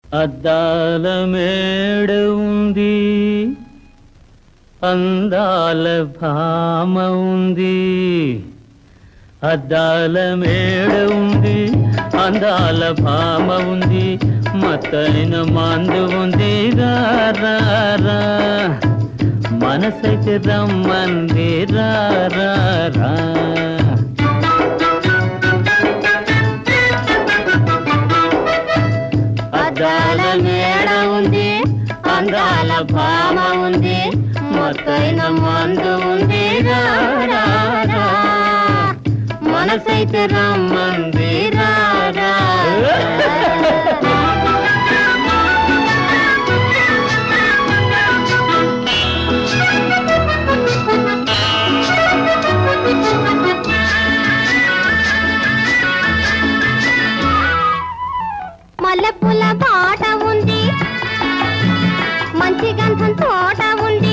అద్దాల మేడ ఉంది అందాల భామ ఉంది అద్దాల మేడ ఉంది అందాల భామ ఉంది మత్తైన మందు ఉంది రా రా రా మనసైతే రమ్మంది రా రా రా అద్దాల మేడ ఉంది అందాల భామ ఉంది మొత్తైన మందు ఉంది రా రా రా. మనసైతే రమ్మంది రా రా రా. మల్లెపూల బాట ఉంది మంచి గంధం తోట ఉంది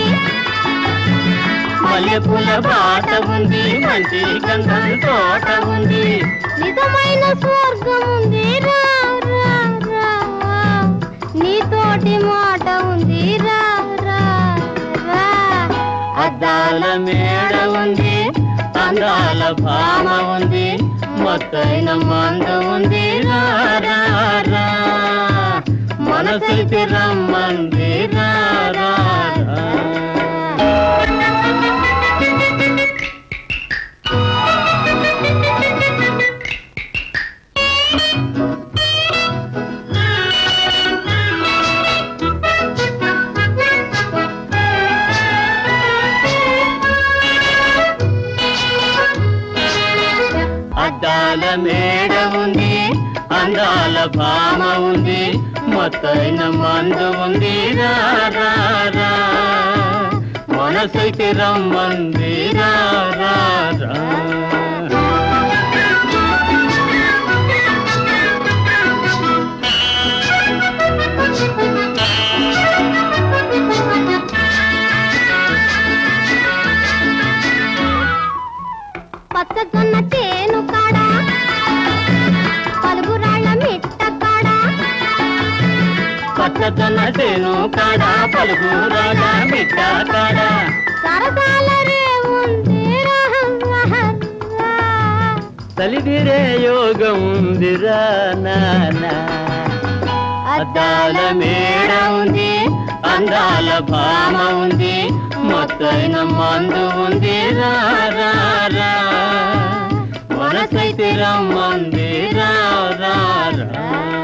మల్లెపూల బాట ఉంది మంచి గంధం తోట ఉంది నిజమైన స్వర్గం ఉంది రా రా రా నీతోటి మాట ఉంది రా రా రా అద్దాల మేడ ఉంది అందాల భామ ఉంది మొత్తైన మందు ఉంది రా రా రా మనసైతే రమ్మంది రా రా రా. అద్దాల మేడ ఉంది అందాల భామ ఉంది మొత్తైన మందు ఉంది రా రా రా మనసైతే రమ్మంది రా రా రా పచ్చజొన్న చేను కాడ పలుగురాళ్ళ మిట్ట కాడ పచ్చదొన్న చేను కాడ పలుగు రాగా బిడ్డ కాడ సరసాల రే ఉంది రా రా రా. తలిదిరే యోగం ఉందిరా నానా అద్దాల మేడ ఉంది అందాల భామ ఉంది మొత్తైన మందు ఉంది రా రా రా మనసైతే రమ్మంది రా రా రా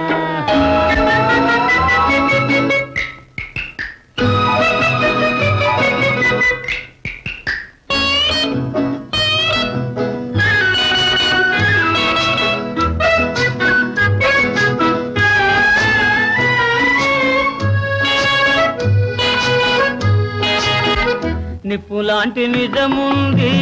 నిప్పులాంటి నిజముంది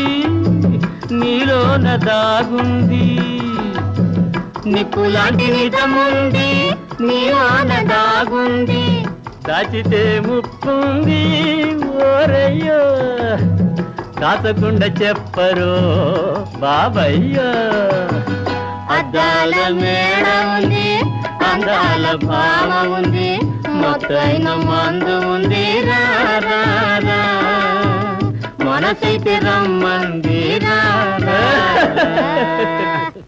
నీలోన దాగుంది నిప్పులాంటి నిజముంది నీలోన దాగుంది దాచితే ముప్పుంది ఓరయ్యో కాచకుండా చెప్పరు బాబయ్యో అద్దాల మేడ ఉంది అందాల భామ ఉంది మొత్తైన మందు ఉంది రా రా రా మనసైతే రమ్మంది రా రా రా.